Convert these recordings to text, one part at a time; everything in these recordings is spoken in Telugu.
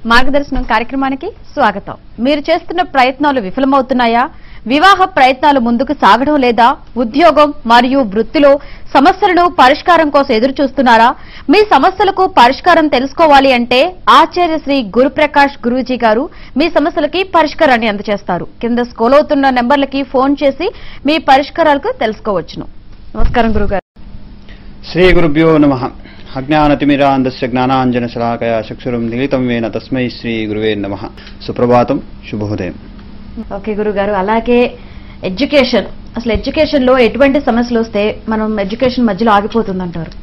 మార్గదర్శనం కార్యక్రమానికి స్వాగతం మీరు చేస్తున్న ప్రయత్నాలు విఫలమవుతున్నాయా వివాహ ప్రయత్నాలు ముందుకు సాగడం లేదా ఉద్యోగం మరియు వృత్తిలో సమస్యలను పరిష్కారం కోసం ఎదురు చూస్తున్నారా మీ సమస్యలకు పరిష్కారం తెలుసుకోవాలి అంటే ఆచార్య శ్రీ గురుప్రకాష్ గురూజీ గారు మీ సమస్యలకి పరిష్కారాన్ని అందజేస్తారు కింద స్కోల్ అవుతున్న నెంబర్లకి ఫోన్ చేసి మీ పరిష్కారాలకు తెలుసుకోవచ్చును నమస్కారం గురుగారు శ్రీ గురుభ్యో నమ అజ్ఞానతిమిరాంధస్య జ్ఞానాంజన శలాకయ చక్షురం నిలితం వేన తస్మై శ్రీ గురువే నమ సుప్రభాతం శుభోదయం ఓకే గురుగారు అలాగే ఎడ్యుకేషన్ అసలు ఎడ్యుకేషన్ లో ఎటువంటి సమస్యలు వస్తే మనం ఎడ్యుకేషన్ మధ్యలో ఆగిపోతుందంటారు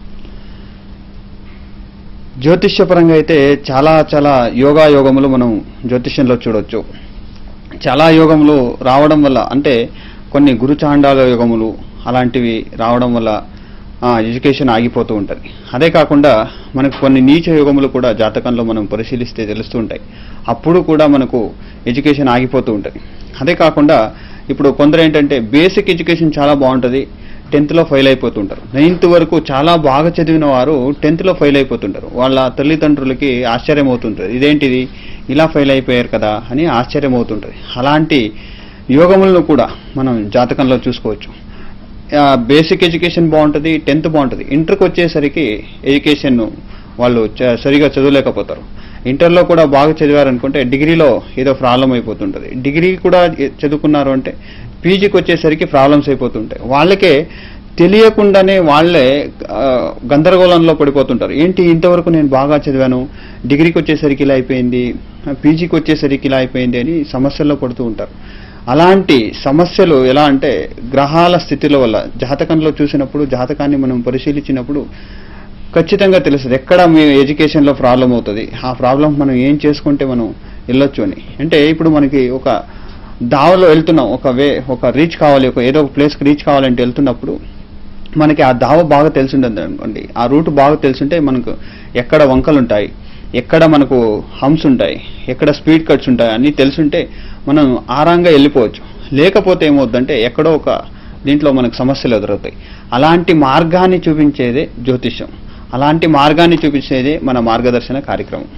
జ్యోతిష్యపరంగా అయితే చాలా చాలా యోగా యోగములు మనం జ్యోతిష్యంలో చూడొచ్చు చాలా యోగములు రావడం వల్ల అంటే కొన్ని గురుచాండాల యోగములు అలాంటివి రావడం వల్ల ఆ, ఎడ్యుకేషన్ ఆగిపోతూ ఉంటుంది అదే కాకుండా మనకు కొన్ని నీచ యోగములు కూడా జాతకంలో మనం పరిశీలిస్తే తెలుస్తూ ఉంటాయి అప్పుడు కూడా మనకు ఎడ్యుకేషన్ ఆగిపోతూ ఉంటుంది అదే కాకుండా ఇప్పుడు కొందరు ఏంటంటే బేసిక్ ఎడ్యుకేషన్ చాలా బాగుంటుంది టెన్త్లో ఫెయిల్ అయిపోతుంటారు నైన్త్ వరకు చాలా బాగా చదివిన వారు టెన్త్లో ఫెయిల్ అయిపోతుంటారు వాళ్ళ తల్లిదండ్రులకి ఆశ్చర్యం అవుతుంటుంది ఇదేంటిది ఇలా ఫెయిల్ అయిపోయారు కదా అని ఆశ్చర్యం అవుతుంటుంది అలాంటి యోగములను కూడా మనం జాతకంలో చూసుకోవచ్చు ఆ, బేసిక్ ఎడ్యుకేషన్ బాగుంటుంది టెన్త్ బాగుంటుంది ఇంటర్కి వచ్చేసరికి ఎడ్యుకేషన్ వాళ్ళు చ- సరిగా చదవలేకపోతారు ఇంటర్లో కూడా బాగా చదివారు అనుకుంటే డిగ్రీలో ఏదో ప్రాబ్లం అయిపోతుంటుంది డిగ్రీ కూడా ఎ- చదువుకున్నారు అంటే పీజీకి వచ్చేసరికి ప్రాబ్లమ్స్ అయిపోతుంటాయి వాళ్ళకే తెలియకుండానే వాళ్ళే ఆ, గందరగోళంలో పడిపోతుంటారు ఏంటి ఇంతవరకు నేను బాగా చదివాను డిగ్రీకి వచ్చేసరికి ఇలా అయిపోయింది పీజీకి వచ్చేసరికి ఇలా అయిపోయింది అని సమస్యల్లో పడుతూ ఉంటారు అలాంటి సమస్యలు ఎలా అంటే గ్రహాల స్థితిల వల్ల జాతకంలో చూసినప్పుడు జాతకాన్ని మనం పరిశీలించినప్పుడు ఖచ్చితంగా తెలుస్తుంది ఎక్కడ మీ ఎడ్యుకేషన్లో ప్రాబ్లం అవుతుంది ఆ ప్రాబ్లం మనం ఏం చేసుకుంటే మనం వెళ్ళొచ్చు అని అంటే ఇప్పుడు మనకి ఒక దావలో వెళ్తున్నాం ఒక వే ఒక రీచ్ కావాలి ఒక ఏదో ఒక ప్లేస్కి రీచ్ కావాలంటే వెళ్తున్నప్పుడు మనకి ఆ దావ బాగా తెలిసిండదు అనుకోండి ఆ రూట్ బాగా తెలుసుంటే మనకు ఎక్కడ వంకలు ఉంటాయి ఎక్కడ మనకు హంప్స్ ఉంటాయి ఎక్కడ స్పీడ్ కట్స్ ఉంటాయి అన్నీ తెలుసుంటే మనం ఆరాంగా వెళ్ళిపోవచ్చు లేకపోతే ఏమవుద్దంటే ఎక్కడో ఒక దీంట్లో మనకు సమస్యలు ఎదురవుతాయి అలాంటి మార్గాన్ని చూపించేదే జ్యోతిష్యం అలాంటి మార్గాన్ని చూపించేదే మన మార్గదర్శన కార్యక్రమం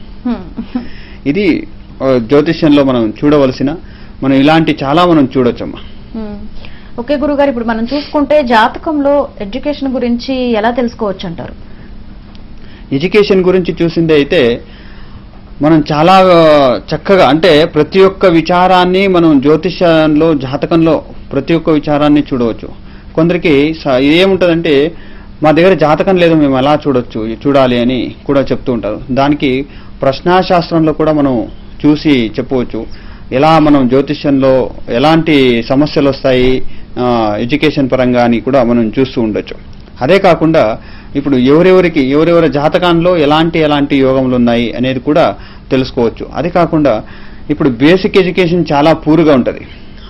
ఇది ఆ, జ్యోతిష్యంలో మనం చూడవలసిన మనం ఇలాంటి చాలా మనం చూడొచ్చమ్మా ఓకే గురుగారు ఇప్పుడు మనం చూసుకుంటే జాతకంలో ఎడ్యుకేషన్ గురించి ఎలా తెలుసుకోవచ్చు అంటారు ఎడ్యుకేషన్ గురించి చూసింది అయితే మనం చాలా ఆ, చక్కగా అంటే ప్రతి ఒక్క విచారాన్ని మనం జ్యోతిషంలో జాతకంలో ప్రతి ఒక్క విచారాన్ని చూడవచ్చు కొందరికి స- ఏముంటుందంటే మా దగ్గర జాతకం లేదు మేము ఎలా చూడొచ్చు చూడాలి అని కూడా చెప్తూ ఉంటారు దానికి ప్రశ్నాశాస్త్రంలో కూడా మనం చూసి చెప్పవచ్చు ఎలా మనం జ్యోతిష్యంలో ఎలాంటి సమస్యలు వస్తాయి ఆ, ఎడ్యుకేషన్ పరంగా అని కూడా మనం చూస్తూ ఉండొచ్చు అదే కాకుండా ఇప్పుడు ఎవరెవరికి ఎవరెవరి జాతకాల్లో ఎలాంటి ఎలాంటి యోగములు ఉన్నాయి అనేది కూడా తెలుసుకోవచ్చు అదే కాకుండా ఇప్పుడు బేసిక్ ఎడ్యుకేషన్ చాలా పూర్గా ఉంటుంది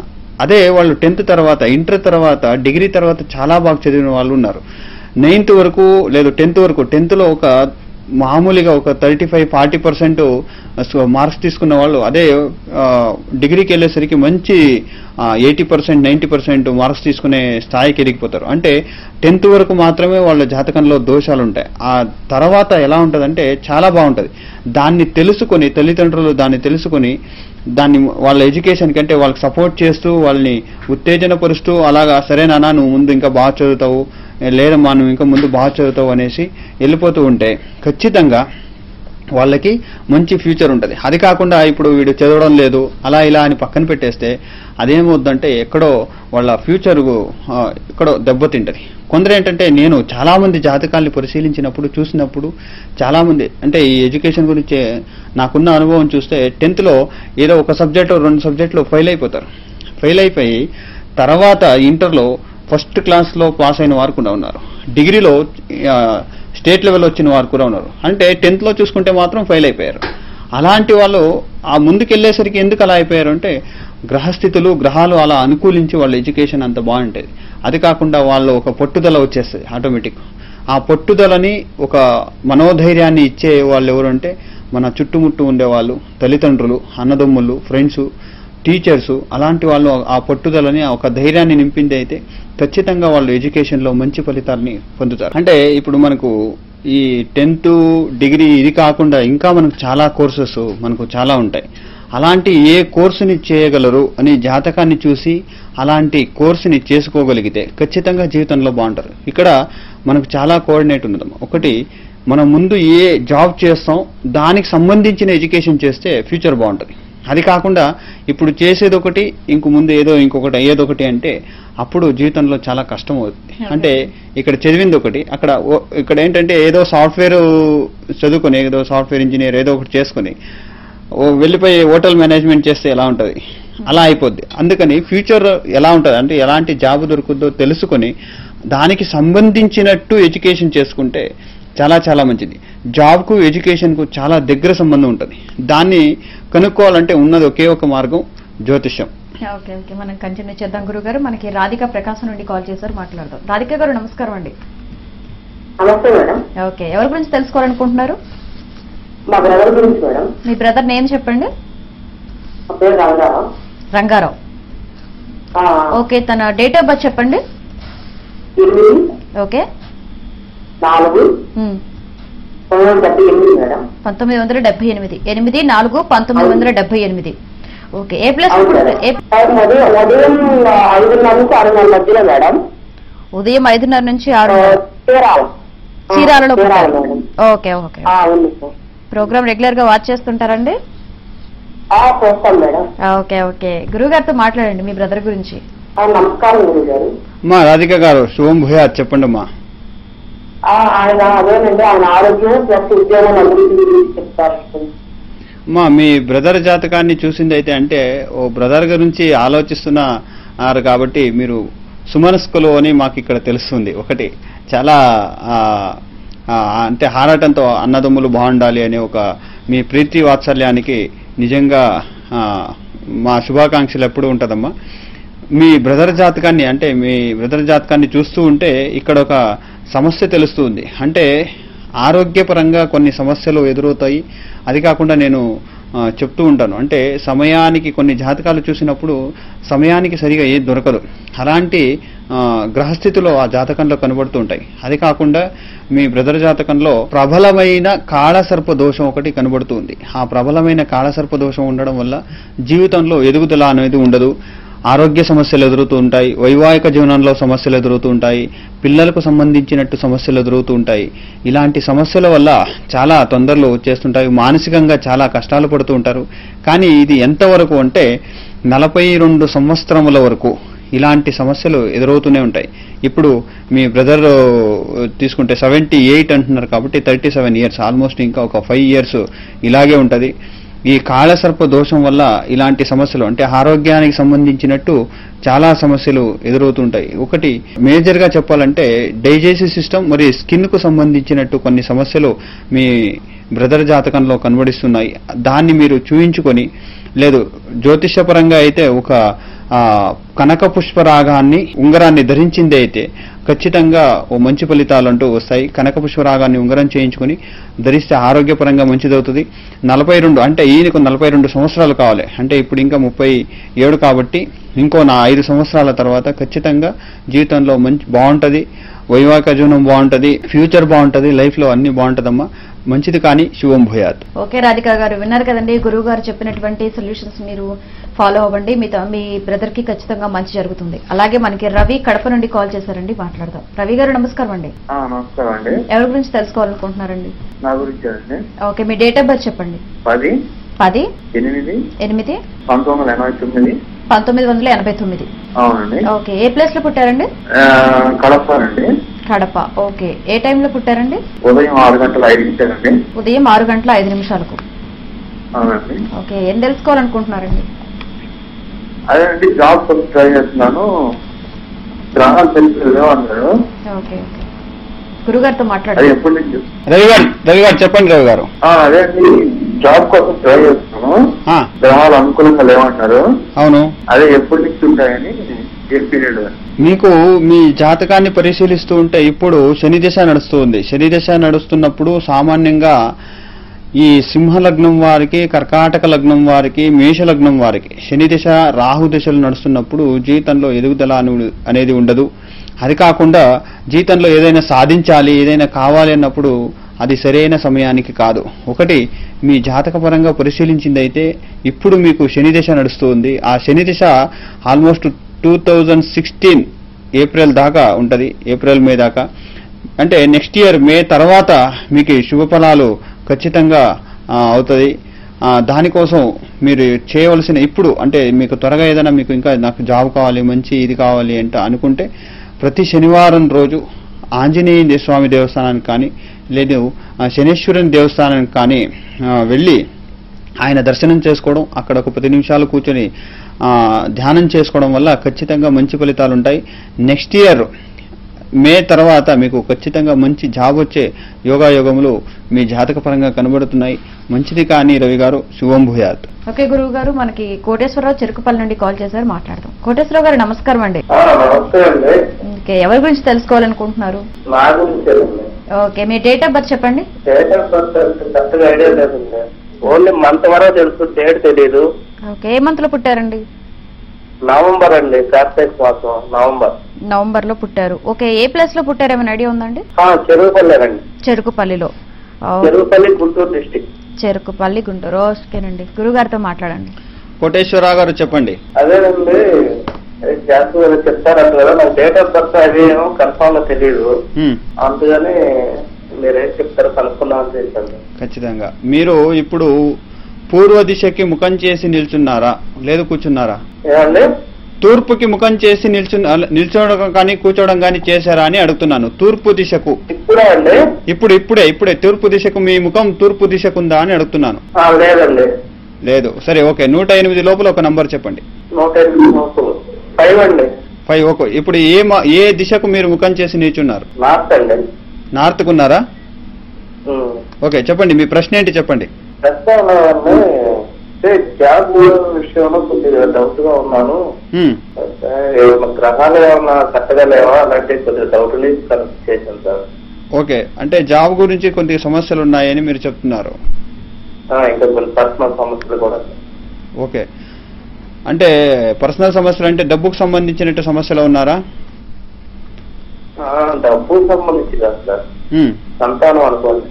అదే వాళ్ళు టెన్త్ తర్వాత ఇంటర్ తర్వాత డిగ్రీ తర్వాత చాలా బాగా చదివిన వాళ్ళు ఉన్నారు నైన్త్ వరకు లేదు టెన్త్ వరకు టెన్త్లో ఒక మామూలుగా ఒక thirty five forty percent marks తీసుకున్న వాళ్ళు అదే ఆ, డిగ్రీకి వెళ్ళేసరికి మంచి eighty percent ninety percent marks తీసుకునే స్థాయికి ఎదిగిపోతారు అంటే టెన్త్ వరకు మాత్రమే వాళ్ళ జాతకంలో దోషాలు ఉంటాయి ఆ తర్వాత ఎలా ఉంటుందంటే చాలా బాగుంటుంది దాన్ని తెలుసుకొని తల్లిదండ్రులు దాన్ని తెలుసుకొని దాన్ని వాళ్ళ ఎడ్యుకేషన్ కంటే వాళ్ళకి సపోర్ట్ చేస్తూ వాళ్ళని ఉత్తేజనపరుస్తూ అలాగా సరే నాన్న నువ్వు ముందు ఇంకా బాగా చదువుతావు లేదమ్మా నువ్వు ఇంకా ముందు బాగా చదువుతావు అనేసి వెళ్ళిపోతూ ఉంటే ఖచ్చితంగా వాళ్ళకి మంచి ఫ్యూచర్ ఉంటుంది అది కాకుండా ఇప్పుడు వీడు చదవడం లేదు అలా ఇలా అని పక్కన పెట్టేస్తే అదేమవుద్దంటే ఎక్కడో వాళ్ళ ఫ్యూచర్ ఎక్కడో దెబ్బతింటది కొందరు ఏంటంటే నేను చాలా మంది జాతకాల్ని పరిశీలించినప్పుడు చూసినప్పుడు చాలా మంది అంటే ఈ ఎడ్యుకేషన్ గురించి నాకున్న అనుభవం చూస్తే టెన్త్లో ఏదో ఒక సబ్జెక్టు రెండు సబ్జెక్టులు ఫెయిల్ అయిపోతారు ఫెయిల్ అయిపోయి తర్వాత ఇంటర్లో ఫస్ట్ క్లాస్లో పాస్ అయిన వారు కూడా ఉన్నారు డిగ్రీలో ఆ, స్టేట్ లెవెల్ వచ్చిన వారు కూడా ఉన్నారు అంటే టెన్త్లో చూసుకుంటే మాత్రం ఫెయిల్ అయిపోయారు అలాంటి వాళ్ళు ఆ ముందుకెళ్ళేసరికి ఎందుకు అలా అయిపోయారు అంటే గ్రహస్థితులు గ్రహాలు అలా అనుకూలించి వాళ్ళ ఎడ్యుకేషన్ అంత బాగుంటుంది అది కాకుండా వాళ్ళు ఒక పట్టుదల వచ్చేస్తుంది ఆటోమేటిక్ ఆ పట్టుదలని ఒక మనోధైర్యాన్ని ఇచ్చే వాళ్ళు ఎవరంటే మన చుట్టుముట్టు ఉండేవాళ్ళు తల్లిదండ్రులు అన్నదమ్ములు ఫ్రెండ్స్ టీచర్స్ అలాంటి వాళ్ళు ఆ పట్టుదలని ఆ ఒక ధైర్యాన్ని నింపింది అయితే ఖచ్చితంగా వాళ్ళు ఎడ్యుకేషన్లో మంచి ఫలితాలని పొందుతారు అంటే ఇప్పుడు మనకు ఈ టెన్త్ డిగ్రీ ఇది కాకుండా ఇంకా మనకు చాలా కోర్సెస్ మనకు చాలా ఉంటాయి అలాంటి ఏ కోర్సుని చేయగలరు అని జాతకాన్ని చూసి అలాంటి కోర్సుని చేసుకోగలిగితే ఖచ్చితంగా జీవితంలో బాగుంటారు ఇక్కడ మనకు చాలా కోఆర్డినేట్ ఉన్నదమ్మా ఒకటి మనం ముందు ఏ జాబ్ చేస్తాం దానికి సంబంధించిన ఎడ్యుకేషన్ చేస్తే ఫ్యూచర్ బాగుంటుంది అది కాకుండా ఇప్పుడు చేసేది ఒకటి ఇంక ముందు ఏదో ఇంకొకటి అయ్యేది ఒకటి అంటే అప్పుడు జీవితంలో చాలా కష్టం అవుతుంది అంటే ఇక్కడ చదివింది ఒకటి అక్కడ ఓ- ఇక్కడ ఏంటంటే ఏదో సాఫ్ట్వేర్ చదువుకొని ఏదో సాఫ్ట్వేర్ ఇంజనీర్ ఏదో ఒకటి చేసుకొని ఓ వెళ్ళిపోయి హోటల్ మేనేజ్మెంట్ చేస్తే ఎలా ఉంటుంది అలా అయిపోద్ది అందుకని ఫ్యూచర్ ఎలా ఉంటుంది అంటే ఎలాంటి జాబ్ దొరుకుతుందో తెలుసుకొని దానికి సంబంధించినట్టు ఎడ్యుకేషన్ చేసుకుంటే చాలా చాలా మంచిది జాబ్కు ఎడ్యుకేషన్కు చాలా దగ్గర సంబంధం ఉంటుంది దాన్ని కనుక్కోవాలంటే ఉన్నది ఒకే ఒక మార్గం జ్యోతిష్యం ఓకే ఓకే మనం కంటిన్యూ చేద్దాం గురువు గారు మనకి రాధిక ప్రకాశం నుండి కాల్ చేశారు మాట్లాడదాం రాధిక గారు నమస్కారం అండి నమస్తే మేడం ఓకే ఎవరి గురించి తెలుసుకోవాలనుకుంటున్నారు మా బ్రదర్ గురించి మేడం మీ బ్రదర్ నేమ్ చెప్పండి మా పేరు రంగారావు రంగారావు ఆ, ఓకే తన డేట్ ఆఫ్ బర్త్ చెప్పండి ఎనిమిది ఓకే నాలుగు ఉమ్. తొమ్మిది వందల డెబ్బై ఎనిమిది మేడం పంతొమ్మిది వందల డెబ్బై ఎనిమిది ఎనిమిది నాలుగు పంతొమ్మిది వందల డెబ్బై ఎనిమిది ఓకే ఏ ప్లేస్ అవును మేడం ఏ ఉదయం ఉదయం ఐదున్నర నుంచి ఆరున్నర మధ్యలో మేడం ఉదయం ఐదున్నర నుంచి ఆ, ఆరు చీరాల ఆ, చీరాలలో చీరాల పుట్టారు. మేడం ఓకే ఓకే ఆ, ఉంది సార్ ప్రోగ్రామ్ రెగ్యులర్ గా వాచ్ చేస్తుంటారండి ఆ, చేస్తాం మేడం ఓకే ఓకే గురువు గారితో మాట్లాడండి మీ బ్రదర్ గురించి ఆ, నమస్కారం గురువు గారు మా రాధిక గారు శుభం భూయా చెప్పండి అమ్మా ఆ, ఆయన అదేనండి ఆయన ఆరోగ్యం ప్లస్ ఉద్యోగం అభివృద్ధి గురించి చెప్తారు మా మీ బ్రదర్ జాతకాన్ని చూసింది అయితే అంటే ఓ బ్రదర్ గురించి ఆలోచిస్తున్నారు కాబట్టి మీరు సుమనస్కులు అని మాకు ఇక్కడ తెలుస్తుంది ఒకటి చాలా ఆ, ఆ, అంటే హారాటంతో అన్నదమ్ములు బాగుండాలి అనే ఒక మీ ప్రీతి వాత్సల్యానికి నిజంగా ఆ, మా శుభాకాంక్షలు ఎప్పుడు ఉంటుందమ్మా మీ బ్రదర్ జాతకాన్ని అంటే మీ బ్రదర్ జాతకాన్ని చూస్తూ ఉంటే ఇక్కడ ఒక సమస్య తెలుస్తుంది అంటే ఆరోగ్యపరంగా కొన్ని సమస్యలు ఎదురవుతాయి అది కాకుండా నేను ఆ, చెప్తూ ఉంటాను అంటే సమయానికి కొన్ని జాతకాలు చూసినప్పుడు సమయానికి సరిగా ఏది దొరకదు అలాంటి ఆ, గ్రహస్థితిలో ఆ జాతకంలో కనబడుతూ ఉంటాయి అది కాకుండా మీ బ్రదర్ జాతకంలో ప్రబలమైన కాళసర్ప దోషం ఒకటి కనబడుతుంది ఆ ప్రబలమైన కాళసర్ప దోషం ఉండడం వల్ల జీవితంలో ఎదుగుదల అనేది ఉండదు ఆరోగ్య సమస్యలు ఎదురుతూ ఉంటాయి వైవాహిక జీవనంలో సమస్యలు ఎదురుతూ ఉంటాయి పిల్లలకు సంబంధించినట్టు సమస్యలు ఎదురవుతూ ఉంటాయి ఇలాంటి సమస్యల వల్ల చాలా తొందరలు వచ్చేస్తుంటాయి మానసికంగా చాలా కష్టాలు పడుతూ ఉంటారు కానీ ఇది ఎంతవరకు అంటే నలభై రెండు సంవత్సరముల వరకు ఇలాంటి సమస్యలు ఎదురవుతూనే ఉంటాయి ఇప్పుడు మీ బ్రదర్ తీసుకుంటే సెవెంటీ ఎయిట్ అంటున్నారు కాబట్టి థర్టీ సెవెన్ ఇయర్స్ ఆల్మోస్ట్ ఇంకా ఒక ఫైవ్ ఇయర్స్ ఇలాగే ఉంటది ఈ కాళసర్ప దోషం వల్ల ఇలాంటి సమస్యలు అంటే ఆరోగ్యానికి సంబంధించినట్టు చాలా సమస్యలు ఎదురవుతుంటాయి ఒకటి మేజర్ గా చెప్పాలంటే డైజెస్టివ్ సిస్టమ్ మరియు స్కిన్ కు సంబంధించినట్టు కొన్ని సమస్యలు మీ బ్రదర్ జాతకంలో కనబడిస్తున్నాయి దాన్ని మీరు చూయించుకొని లేదు జ్యోతిషపరంగా అయితే ఒక ఆ, కనక పుష్పరాగాన్ని ఉంగరాన్ని ధరించింది అయితే ఖచ్చితంగా ఓ మంచి ఫలితాలు అంటూ వస్తాయి కనక పుష్పరాగాన్ని ఉంగరం చేయించుకొని ధరిస్తే ఆరోగ్యపరంగా మంచిదవుతుంది నలభై రెండు అంటే ఈయనకు నలభై రెండు సంవత్సరాలు కావాలి అంటే ఇప్పుడు ఇంకా ముప్పై ఏడు కాబట్టి ఇంకో నా ఐదు సంవత్సరాల తర్వాత ఖచ్చితంగా జీవితంలో మంచి బాగుంటది వైవాహిక జీవనం బాగుంటది ఫ్యూచర్ బాగుంటది లైఫ్ లో అన్ని బాగుంటదమ్మా మంచిది కానీ శుభం భూయాత్ ఓకే రాధిక గారు విన్నారు కదండి గురువు గారు చెప్పినటువంటి సొల్యూషన్స్ మీరు ఫాలో అవ్వండి మీ త- మీ బ్రదర్ కి ఖచ్చితంగా మంచి జరుగుతుంది అలాగే మనకి రవి కడప నుండి కాల్ చేశారండి మాట్లాడదాం రవి గారు నమస్కారం అండి ఆ, నమస్కారం అండి ఎవరి గురించి తెలుసుకోవాలనుకుంటున్నారండి నా గురించి అండి ఓకే మీ డేట్ ఆఫ్ బర్త్ చెప్పండి పది పది ఎనిమిది ఎనిమిది పంతొమ్మిది వందల ఎనభై తొమ్మిది పంతొమ్మిది వందల ఎనభై తొమ్మిది అవునండి ఓకే ఏ ప్లేస్ లో పుట్టారండి ఆ, కడపనండి కడప ఓకే ఏ టైంలో పుట్టారండి ఉదయం ఆరు గంటల ఐదు నిమిషాలండి ఉదయం ఆరు గంటల ఐదు నిమిషాలకు అవునండి ఓకే ఏం తెలుసుకోవాలనుకుంటున్నారండి అదే అండి జాబ్ కోసం ట్రై చేస్తున్నాను గ్రహాలు తెలిసి అన్నారు ఓకే ఓకే గురుగారితో అది మాట్లాడండి ఎప్పటి నుంచి రవి గారు రవి గారు చెప్పండి రవి గారు ఆ, అదే అండి జాబ్ కోసం ట్రై చేస్తున్నాను ఆ, గ్రహాలు అనుకూలంగా లేవంటారు అవును అదే ఎప్పటి నుంచి ఉంటాయని ఏ పీరియడ్ మీకు మీ జాతకాన్ని పరిశీలిస్తూ ఉంటే ఇప్పుడు శని దశ నడుస్తూ ఉంది శని దశ నడుస్తున్నప్పుడు సామాన్యంగా ఈ సింహ లగ్నం వారికి కర్కాటక లగ్నం వారికి మేష లగ్నం వారికి శని దశ రాహు దశలు నడుస్తున్నప్పుడు జీవితంలో ఎదుగుదల అను- అనేది ఉండదు అది కాకుండా జీవితంలో ఏదైనా సాధించాలి ఏదైనా కావాలి అన్నప్పుడు అది సరైన సమయానికి కాదు ఒకటి మీ జాతకపరంగా పరిశీలించిందైతే ఇప్పుడు మీకు శని దశ నడుస్తుంది ఆ శని దశ almost two thousand sixteen April దాకా ఉంటుంది ఏప్రిల్ మే దాకా అంటే నెక్స్ట్ ఇయర్ మే తర్వాత మీకు ఈ శుభ ఫలాలు ఖచ్చితంగా ఆ, అవుతుంది ఆ, దానికోసం మీరు చేయవలసిన ఇప్పుడు అంటే మీకు త్వరగా ఏదైనా మీకు ఇంకా నాకు జాబ్ కావాలి మంచి ఇది కావాలి అంటే అనుకుంటే ప్రతి శనివారం రోజు ఆంజనేయ స్వామి దేవస్థానానికి కానీ లేదు ఆ, శనేశ్వరుని దేవస్థానానికి కానీ ఆ, వెళ్ళి ఆయన దర్శనం చేసుకోవడం అక్కడ ఒక పది నిమిషాలు కూర్చొని ఆ, ధ్యానం చేసుకోవడం వల్ల ఖచ్చితంగా మంచి ఫలితాలు ఉంటాయి నెక్స్ట్ ఇయర్ మే తర్వాత మీకు ఖచ్చితంగా మంచి జాబ్ వచ్చే యోగా యోగములు మీ జాతక పరంగా కనబడుతున్నాయి మంచిది కానీ రవి గారు శుభం భూయాత్ ఓకే గురువు గారు మనకి కోటేశ్వరరావు చెరుకుపల్లి నుండి కాల్ చేశారు మాట్లాడదాం కోటేశ్వరరావు గారు నమస్కారం అండి ఆ, నమస్తే అండి ఓకే ఎవరి గురించి తెలుసుకోవాలనుకుంటున్నారు నా గురించి అండి ఓకే మీ డేట్ ఆఫ్ బర్త్ చెప్పండి డేట్ ఆఫ్ బర్త్ కరెక్ట్గా ఐడియా లేదండి ఓన్లీ మంత్ వరకు తెలుసు డేట్ తెలీదు ఓకే ఏ మంత్ లో పుట్టారండి నవంబర్ అండి కార్తీక మాసం నవంబర్ నవంబర్ లో పుట్టారు ఓకే ఏ ప్లేస్ లో పుట్టారు ఏమైనా ఐడియా ఉందండి ఆ, చెరువుపల్లేనండి చెరుకుపల్లిలో ఓ, చెరువుపల్లి గుంటూరు డిస్టిక్ చెరుకుపల్లి గుంటూరు ఓకేనండి గురువు గారితో మాట్లాడండి కోటేశ్వరరావు గారు చెప్పండి అదేనండి గ్యాస్ చెప్తారంట కదా నాకు డేట్ ఆఫ్ బర్త్ అది ఏమో కన్ఫామ్ గా తెలియదు హ్మ్, అందుకని మీరేం చెప్తారో కనుక్కుందామని చేశాను ఖచ్చితంగా మీరు ఇప్పుడు పూర్వ దిశకి ముఖం చేసి నిల్చున్నారా లేదు కూర్చున్నారా ఏమండి తూర్పుకి ముఖం చేసి నిల్చు నిల్చోవడం కానీ కూర్చోవడం కానీ చేశారా అని అడుగుతున్నాను తూర్పు దిశకు ఇప్పుడే అండి ఇప్పుడు ఇప్పుడే ఇప్పుడే తూర్పు దిశకు మీ ముఖం తూర్పు దిశకుందా అని అడుగుతున్నాను ఆ, లేదండి లేదు సరే ఓకే నూట ఎనిమిది లోపల ఒక నంబర్ చెప్పండి నూట ఎనిమిది సంవత్సరాలు ఫైవ్ అండి ఫైవ్ ఓకే ఇప్పుడు ఏ మా- ఏ దిశకు మీరు ముఖం చేసి నిల్చున్నారు నార్త్ అండి నార్త్కు ఉన్నారా ఉమ్. ఓకే చెప్పండి మీ ప్రశ్న ఏంటి చెప్పండి ప్రస్తుతం ఉన్నానండి అంటే జాబ్ విషయంలో కొద్దిగా డౌట్ గా ఉన్నాను హ్మ్, అంటే ఏమైనా గ్రహాలు ఏమైనా కరెక్ట్గా లేవా అలాంటి కొద్దిగా డౌట్ నుంచి కరెక్ట్ చేశాను సార్ ఓకే అంటే జాబ్ గురించి కొన్ని సమస్యలు ఉన్నాయని మీరు చెప్తున్నారు ఆ, ఇంకా కొన్ని పర్సనల్ సమస్యలు కూడా ఓకే అంటే పర్సనల్ సమస్యలు అంటే డబ్బుకు సంబంధించినట్టు సమస్యలు ఉన్నారా ఆ, డబ్బు సంబంధించి కాదు సార్ హ్మ్. సంతానం అనుకోండి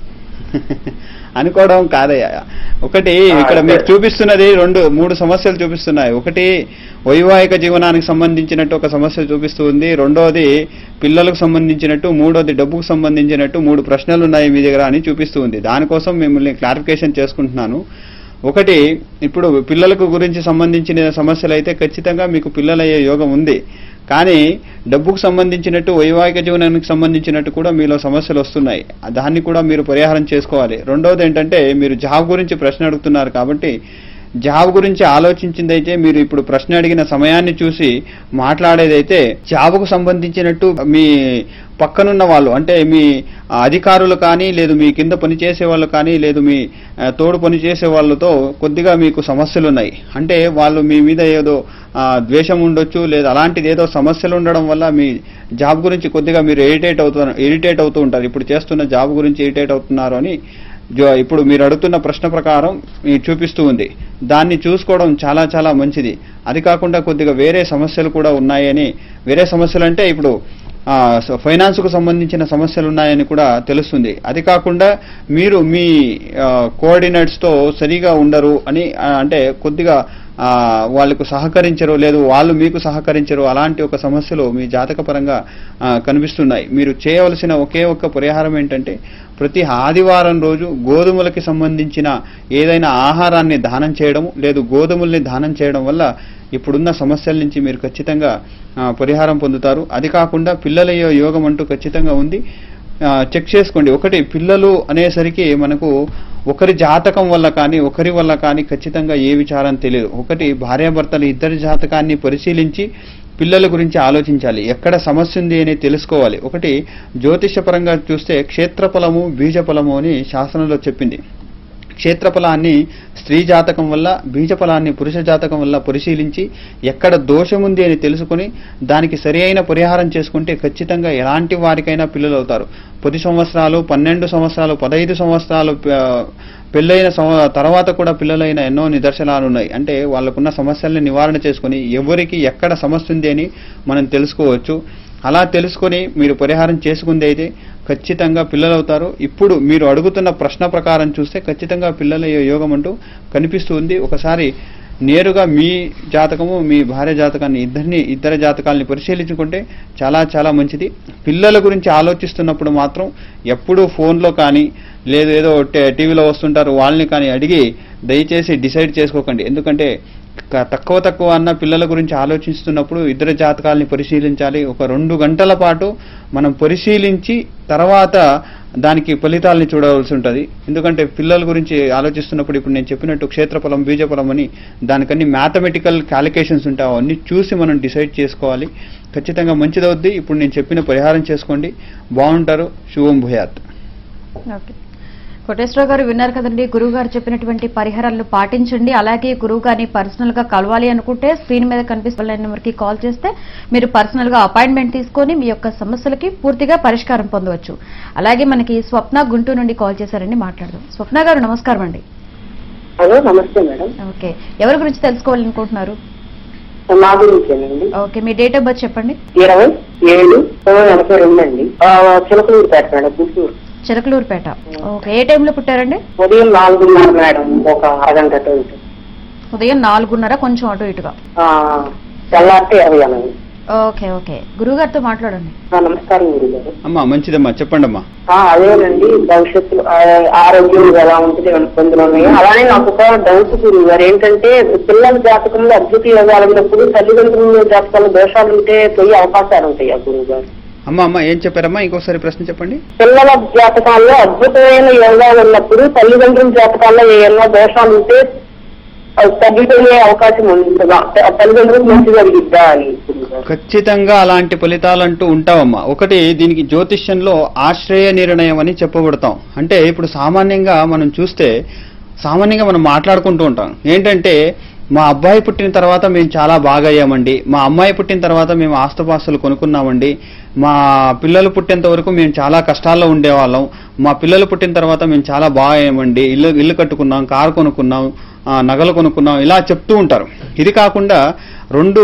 అనుకోవడం కాదయ్యా ఒకటి ఇక్కడ ఆ, మీకు సరే. చూపిస్తున్నది రెండు మూడు సమస్యలు చూపిస్తున్నాయి ఒకటి వైవాహిక జీవనానికి సంబంధించినట్టు ఒక సమస్య చూపిస్తూ ఉంది రెండోది పిల్లలకు సంబంధించినట్టు మూడోది డబ్బుకు సంబంధించినట్టు మూడు ప్రశ్నలు ఉన్నాయి మీ దగ్గర అని చూపిస్తూ ఉంది దానికోసం మిమ్మల్ని క్లారిఫికేషన్ చేసుకుంటున్నాను ఒకటి ఇప్పుడు పిల్లలకు గురించి సంబంధించిన సమస్యలు అయితే ఖచ్చితంగా మీకు పిల్లలయ్యే యోగం ఉంది కానీ డబ్బుకు సంబంధించినట్టు వైవాహిక జీవనానికి సంబంధించినట్టు కూడా మీలో సమస్యలు వస్తున్నాయి దాన్ని కూడా మీరు పరిహారం చేసుకోవాలి రెండోది ఏంటంటే మీరు జాబ్ గురించి ప్రశ్న అడుగుతున్నారు కాబట్టి జాబ్ గురించి ఆలోచించిందైతే మీరు ఇప్పుడు ప్రశ్న అడిగిన సమయాన్ని చూసి మాట్లాడేదైతే జాబ్కు సంబంధించినట్టు మీ పక్కనున్న వాళ్ళు అంటే మీ అధికారులు కానీ లేదు మీ కింద పనిచేసే వాళ్ళు కానీ లేదు మీ ఆ, తోడు పనిచేసే వాళ్ళతో కొద్దిగా మీకు సమస్యలు ఉన్నాయి అంటే వాళ్ళు మీ మీద ఏదో ఆ, ద్వేషం ఉండొచ్చు లేదా అలాంటిది ఏదో సమస్యలు ఉండడం వల్ల మీ జాబ్ గురించి కొద్దిగా మీరు ఇరిటేట్ అవుతున్నారు ఇరిటేట్ అవుతూ ఉంటారు ఇప్పుడు చేస్తున్న జాబ్ గురించి ఇరిటేట్ అవుతున్నారు అని జో- ఇప్పుడు మీరు అడుగుతున్న ప్రశ్న ప్రకారం మీకు చూపిస్తూ ఉంది దాన్ని చూసుకోవడం చాలా చాలా మంచిది అది కాకుండా కొద్దిగా వేరే సమస్యలు కూడా ఉన్నాయని వేరే సమస్యలు అంటే ఇప్పుడు ఆ, స- ఫైనాన్స్కు సంబంధించిన సమస్యలు ఉన్నాయని కూడా తెలుస్తుంది అది కాకుండా మీరు మీ ఆ, కోఆర్డినేట్స్తో సరిగా ఉండరు అని ఆ, అంటే కొద్దిగా ఆ, వాళ్ళకు సహకరించరు లేదు వాళ్ళు మీకు సహకరించరు అలాంటి ఒక సమస్యలు మీ జాతకపరంగా ఆ, కనిపిస్తున్నాయి మీరు చేయవలసిన ఒకే ఒక్క పరిహారం ఏంటంటే ప్రతి ఆదివారం రోజు గోధుమలకి సంబంధించిన ఏదైనా ఆహారాన్ని దానం చేయడం లేదు గోధుమల్ని దానం చేయడం వల్ల ఇప్పుడున్న సమస్యల నుంచి మీరు ఖచ్చితంగా ఆ, పరిహారం పొందుతారు అది కాకుండా పిల్లల యో- యోగం అంటూ ఖచ్చితంగా ఉంది ఆ, చెక్ చేసుకోండి ఒకటి పిల్లలు అనేసరికి మనకు ఒకరి జాతకం వల్ల కానీ ఒకరి వల్ల కానీ ఖచ్చితంగా ఏ విచారం తెలియదు ఒకటి భార్యాభర్తలు ఇద్దరి జాతకాన్ని పరిశీలించి పిల్లల గురించి ఆలోచించాలి ఎక్కడ సమస్య ఉంది అని తెలుసుకోవాలి ఒకటి జ్యోతిషపరంగా చూస్తే క్షేత్రఫలము బీజఫలము అని శాస్త్రంలో చెప్పింది క్షేత్రఫలాన్ని స్త్రీ జాతకం వల్ల బీజఫలాన్ని పురుష జాతకం వల్ల పరిశీలించి ఎక్కడ దోషముంది అని తెలుసుకుని దానికి సరి అయిన పరిహారం చేసుకుంటే ఖచ్చితంగా ఎలాంటి వారికైనా పిల్లలు అవుతారు పది సంవత్సరాలు పన్నెండు సంవత్సరాలు పదహైదు సంవత్సరాలు ఆ, పెళ్ళైన సంవ- తర్వాత కూడా పిల్లలైన ఎన్నో నిదర్శనాలు ఉన్నాయి అంటే వాళ్ళకున్న సమస్యల్ని నివారణ చేసుకుని ఎవరికి ఎక్కడ సమస్య ఉంది అని మనం తెలుసుకోవచ్చు అలా తెలుసుకొని మీరు పరిహారం చేసుకుంది అయితే ఖచ్చితంగా పిల్లలు అవుతారు ఇప్పుడు మీరు అడుగుతున్న ప్రశ్న ప్రకారం చూస్తే ఖచ్చితంగా పిల్లల యోగం అంటూ కనిపిస్తుంది ఒకసారి నేరుగా మీ జాతకము మీ భార్య జాతకాన్ని ఇద్దరిని ఇద్దరు జాతకాలని పరిశీలించుకుంటే చాలా చాలా మంచిది పిల్లల గురించి ఆలోచిస్తున్నప్పుడు మాత్రం ఎప్పుడూ ఫోన్లో కానీ లేదు ఏదో టే- టీవీలో వస్తుంటారు వాళ్ళని కానీ అడిగి దయచేసి డిసైడ్ చేసుకోకండి ఎందుకంటే క- తక్కువ తక్కువ అన్న పిల్లల గురించి ఆలోచిస్తున్నప్పుడు ఇద్దరు జాతకాలని పరిశీలించాలి ఒక రెండు గంటల పాటు మనం పరిశీలించి తర్వాత దానికి ఫలితాలని చూడవలసి ఉంటుంది ఎందుకంటే పిల్లల గురించి ఆలోచిస్తున్నప్పుడు ఇప్పుడు నేను చెప్పినట్టు క్షేత్రఫలం బీజఫలం అని దానికన్నీ మ్యాథమెటికల్ క్యాలిక్యులేషన్స్ ఉంటాయి అవన్నీ చూసి మనం డిసైడ్ చేసుకోవాలి ఖచ్చితంగా మంచిదవుద్ది ఇప్పుడు నేను చెప్పిన పరిహారం చేసుకోండి బాగుంటారు శుభం భూయాత్ ఓకే కోటేశ్వరరావు గారు విన్నారు కదండి గురువు గారు చెప్పినటువంటి పరిహారాలను పాటించండి అలాగే గురువు గారిని పర్సనల్ గా కలవాలి అనుకుంటే స్క్రీన్ మీద కనిపిస్తున్న నెంబర్ కి కాల్ చేస్తే మీరు పర్సనల్ గా అపాయింట్మెంట్ తీసుకొని మీ యొక్క సమస్యలకి పూర్తిగా పరిష్కారం పొందవచ్చు అలాగే మనకి స్వప్న గుంటూరు నుండి కాల్ చేశారండి మాట్లాడదాం స్వప్న గారు నమస్కారం అండి హలో నమస్తే మేడం ఓకే ఎవరి గురించి తెలుసుకోవాలనుకుంటున్నారు నా గురించేనండి ఓకే మీ డేట్ ఆఫ్ బర్త్ చెప్పండి ఇరవై ఏడు ఎనభై రెండు అండి చిలకలూరుపేట మేడం గుంటూరు చిలకలూరుపేట ఓకే ఏ టైంలో పుట్టారండి ఉదయం నాలుగున్నర మేడం ఒక అరగంట అటు ఇటు. ఉదయం నాలుగున్నర కొంచెం అటు ఇటుగా ఆ, తెల్లారితే ఇరవై ఎనిమిది ఓకే ఓకే గురువు గారితో మాట్లాడండి ఆ, నమస్కారం గురుగారు అమ్మా మంచిదమ్మా చెప్పండమ్మా ఆ, అదేనండి భవిష్యత్తులో ఆ, ఆరోగ్యం ఎలా ఉంటుంది ఏమైనా ఇబ్బందులు ఉన్నాయి అలానే నాకు ఒక డౌట్ గురువు గారు ఏంటంటే పిల్లల జాతకంలో అద్భుత యోగాలు ఉన్నప్పుడు తల్లిదండ్రుల జాతకంలో దోషాలు ఉంటే పోయే అవకాశాలు ఉంటాయి గురువు గారు అమ్మా అమ్మా ఏం చెప్పారమ్మా ఇంకోసారి ప్రశ్న చెప్పండి పిల్లల జాతకాల్లో అద్భుతమైన యోగాలు ఉన్నప్పుడు తల్లిదండ్రుల జాతకాల్లో ఏమైనా దోషాలు ఉంటే అవి తగ్గిపోయే అవకాశం ఉంటుందా తల్లిదండ్రులకు మంచి జరిగిద్దా అని గురువు గారు. ఖచ్చితంగా అలాంటి ఫలితాలంటూ ఉంటావమ్మా ఒకటి దీనికి జ్యోతిష్యంలో ఆశ్రయ నిర్ణయం అని చెప్పబడతాం అంటే ఇప్పుడు సామాన్యంగా మనం చూస్తే సామాన్యంగా మనం మాట్లాడుకుంటూ ఉంటాం ఏంటంటే మా అబ్బాయి పుట్టిన తర్వాత మేము చాలా బాగా అయ్యామండి మా అమ్మాయి పుట్టిన తర్వాత మేము ఆస్తుపాస్తులు కొనుక్కున్నామండి మా పిల్లలు పుట్టేంత వరకు మేము చాలా కష్టాల్లో ఉండేవాళ్ళం మా పిల్లలు పుట్టిన తర్వాత మేము చాలా బాగా అయ్యామండి ఇల్లు ఇల్లు కట్టుకున్నాం కారు కొనుక్కున్నాం ఆ, నగలు కొనుక్కున్నాం ఇలా చెప్తూ ఉంటారు ఇది కాకుండా రెండు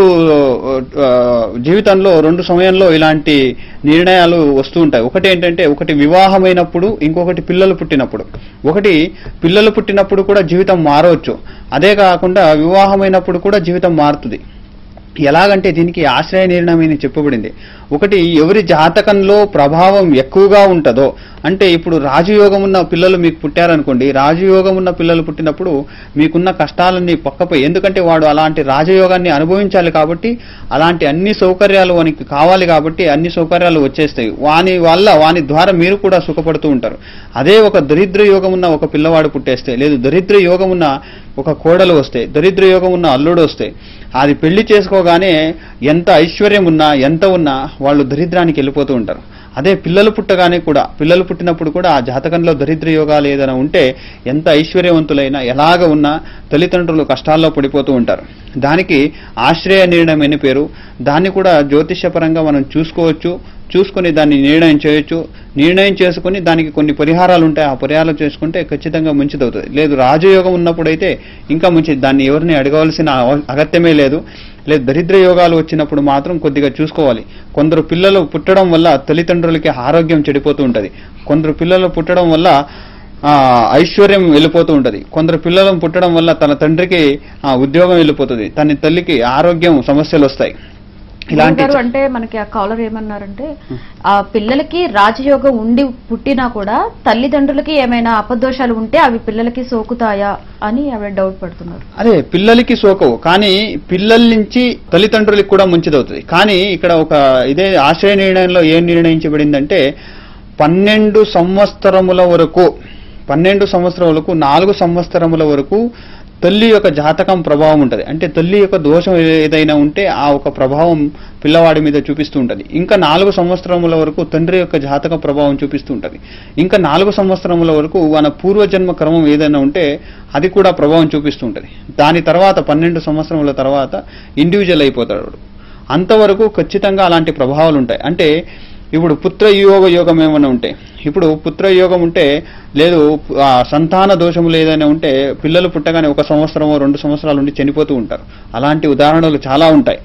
ఆ, జీవితంలో రెండు సమయంలో ఇలాంటి నిర్ణయాలు వస్తూ ఉంటాయి ఒకటి ఏంటంటే ఒకటి వివాహమైనప్పుడు ఇంకొకటి పిల్లలు పుట్టినప్పుడు ఒకటి పిల్లలు పుట్టినప్పుడు కూడా జీవితం మారవచ్చు అదే కాకుండా వివాహమైనప్పుడు కూడా జీవితం మారుతుంది ఎలాగంటే దీనికి ఆశ్రయ నిర్ణయం అని చెప్పబడింది ఒకటి ఎవరి జాతకంలో ప్రభావం ఎక్కువగా ఉంటుందో అంటే ఇప్పుడు రాజయోగం ఉన్న పిల్లలు మీకు పుట్టారనుకోండి రాజయోగం ఉన్న పిల్లలు పుట్టినప్పుడు మీకున్న కష్టాలన్నీ పక్కపోయి ఎందుకంటే వాడు అలాంటి రాజయోగాన్ని అనుభవించాలి కాబట్టి అలాంటి అన్ని సౌకర్యాలు వానికి కావాలి కాబట్టి అన్ని సౌకర్యాలు వచ్చేస్తాయి వాని వల్ల వాని ద్వారా మీరు కూడా సుఖపడుతూ ఉంటారు అదే ఒక దరిద్ర యోగం ఉన్న ఒక పిల్లవాడు పుట్టేస్తే లేదు దరిద్ర యోగం ఉన్న ఒక కోడలు వస్తే దరిద్ర యోగం ఉన్న అల్లుడు వస్తే అది పెళ్లి చేసుకోగానే ఎంత ఐశ్వర్యం ఉన్నా ఎంత ఉన్నా వాళ్ళు దరిద్రానికి వెళ్ళిపోతూ ఉంటారు అదే పిల్లలు పుట్టగానే కూడా పిల్లలు పుట్టినప్పుడు కూడా ఆ జాతకంలో దరిద్ర యోగాలు ఏదైనా ఉంటే ఎంత ఐశ్వర్యవంతులైనా ఎలాగ ఉన్నా తల్లిదండ్రులు కష్టాల్లో పడిపోతూ ఉంటారు దానికి ఆశ్రయ నిర్ణయం అని పేరు దాన్ని కూడా జ్యోతిష్యపరంగా మనం చూసుకోవచ్చు చూసుకొని దాన్ని నిర్ణయం చేయొచ్చు నిర్ణయం చేసుకుని దానికి కొన్ని పరిహారాలు ఉంటాయి ఆ పరిహారాలు చేసుకుంటే ఖచ్చితంగా మంచిదవుతుంది లేదు రాజయోగం ఉన్నప్పుడైతే ఇంకా మంచిది దాన్ని ఎవరిని అడగవలసిన అవ- అగత్యమే లేదు లేదు దరిద్ర యోగాలు వచ్చినప్పుడు మాత్రం కొద్దిగా చూసుకోవాలి కొందరు పిల్లలు పుట్టడం వల్ల తల్లిదండ్రులకి ఆరోగ్యం చెడిపోతూ ఉంటుంది కొందరు పిల్లలు పుట్టడం వల్ల ఆ, ఐశ్వర్యం వెళ్ళిపోతూ ఉంటది కొందరు పిల్లలను పుట్టడం వల్ల తన తండ్రికి ఆ, ఉద్యోగం వెళ్ళిపోతుంది తన తల్లికి ఆరోగ్యం సమస్యలు వస్తాయి ఇలాంటి గారు అంటే మనకి ఆ కాలర్ ఏమన్నారంటే ఆ పిల్లలకి రాజయోగం ఉండి పుట్టినా కూడా తల్లిదండ్రులకి ఏమైనా అపదోషాలు ఉంటే అవి పిల్లలకి సోకుతాయా అని ఆవిడ డౌట్ పడుతున్నారు అదే పిల్లలకి సోకవు కానీ పిల్లల నుంచి తల్లిదండ్రులకి కూడా మంచిదవుతుంది కానీ ఇక్కడ ఒక ఇదే ఆశ్రయ నిర్ణయంలో ఏం నిర్ణయించబడిందంటే పన్నెండు సంవత్సరముల వరకు పన్నెండు సంవత్సరం వరకు నాలుగు సంవత్సరముల వరకు తల్లి యొక్క జాతకం ప్రభావం ఉంటుంది అంటే తల్లి యొక్క దోషం ఏదైనా ఉంటే ఆ ఒక ప్రభావం పిల్లవాడి మీద చూపిస్తూ ఉంటుంది ఇంకా నాలుగు సంవత్సరముల వరకు తండ్రి యొక్క జాతక ప్రభావం చూపిస్తూ ఉంటుంది ఇంకా నాలుగు సంవత్సరముల వరకు మన పూర్వజన్మ క్రమం ఏదైనా ఉంటే అది కూడా ప్రభావం చూపిస్తూ ఉంటుంది దాని తర్వాత పన్నెండు సంవత్సరముల తర్వాత ఇండివిజువల్ అయిపోతాడు వాడు. అంతవరకు ఖచ్చితంగా అలాంటి ప్రభావాలు ఉంటాయి అంటే ఇప్పుడు పుత్ర యోగ యోగం ఏమైనా ఉంటే ఇప్పుడు పుత్ర యోగం ఉంటే లేదు ఆ, సంతాన దోషములు ఏదైనా ఉంటే పిల్లలు పుట్టగానే ఒక సంవత్సరమో రెండు సంవత్సరాలు ఉండి చనిపోతూ ఉంటారు అలాంటి ఉదాహరణలు చాలా ఉంటాయి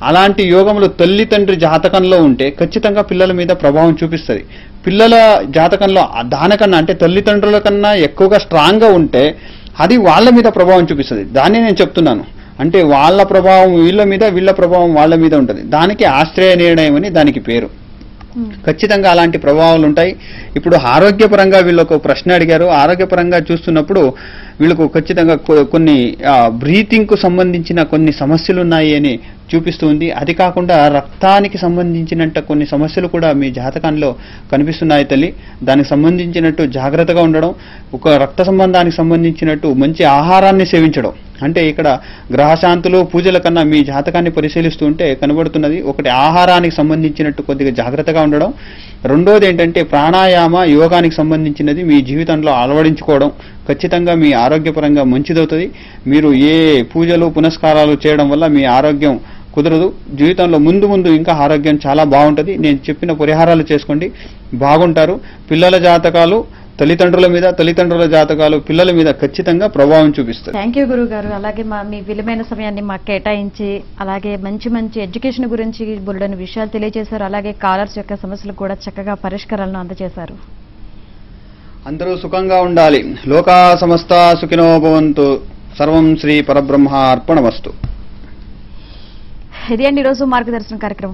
అలాంటి యోగములు తల్లి తండ్రి జాతకంలో ఉంటే ఖచ్చితంగా పిల్లల మీద ప్రభావం చూపిస్తుంది పిల్లల జాతకంలో ఆ దానికన్నా అంటే తల్లిదండ్రుల కన్నా ఎక్కువగా స్ట్రాంగ్ గా ఉంటే అది వాళ్ళ మీద ప్రభావం చూపిస్తుంది దాన్ని నేను చెప్తున్నాను అంటే వాళ్ళ ప్రభావం వీళ్ళ మీద వీళ్ళ ప్రభావం వాళ్ళ మీద ఉంటుంది దానికి ఆశ్రయ నిర్ణయం అని దానికి పేరు ఖచ్చితంగా అలాంటి ప్రభావాలు ఉంటాయి ఇప్పుడు ఆరోగ్యపరంగా వీళ్ళు ఒక ప్రశ్న అడిగారు ఆరోగ్యపరంగా చూస్తున్నప్పుడు వీళ్ళకు ఖచ్చితంగా కొ- కొన్ని బ్రీతింగ్ కు సంబంధించిన కొన్ని సమస్యలు ఉన్నాయి అని చూపిస్తుంది అది కాకుండా రక్తానికి సంబంధించినంత కొన్ని సమస్యలు కూడా మీ జాతకంలో కనిపిస్తున్నాయి తల్లి దానికి సంబంధించినట్టు జాగ్రత్తగా ఉండడం ఒక రక్త సంబంధానికి సంబంధించినట్టు మంచి ఆహారాన్ని సేవించడం అంటే ఇక్కడ గ్రహశాంతులు పూజల కన్నా మీ జాతకాన్ని పరిశీలిస్తూ ఉంటే కనబడుతున్నది ఒకటి ఆహారానికి సంబంధించినట్టు కొద్దిగా జాగ్రత్తగా ఉండడం రెండోది ఏంటంటే ప్రాణాయామ యోగానికి సంబంధించినది మీ జీవితంలో అలవడించుకోవడం ఖచ్చితంగా మీ ఆరోగ్యపరంగా మంచిదవుతుంది మీరు ఏ పూజలు పునస్కారాలు చేయడం వల్ల మీ ఆరోగ్యం కుదరదు జీవితంలో ముందు ముందు ఇంకా ఆరోగ్యం చాలా బాగుంటుంది నేను చెప్పిన పరిహారాలు చేసుకోండి బాగుంటారు పిల్లల జాతకాలు తల్లిదండ్రుల మీద తల్లిదండ్రుల జాతకాలు పిల్లల మీద ఖచ్చితంగా ప్రభావం చూపిస్తాయి థ్యాంక్ యూ గురువు గారు అలాగే మా మీ విలువైన సమయాన్ని మాకు కేటాయించి అలాగే మంచి మంచి ఎడ్యుకేషన్ గురించి బుల్డని విషయాలు తెలియజేశారు అలాగే కాలర్స్ యొక్క సమస్యలు కూడా చక్కగా పరిష్కారాలను అందజేశారు అందరూ సుఖంగా ఉండాలి లోకా సమస్త సుఖినో భవంతు సర్వం శ్రీ పరబ్రహ్మ అర్పణమస్తు ఇది అండి ఈరోజు మార్గదర్శనం కార్యక్రమం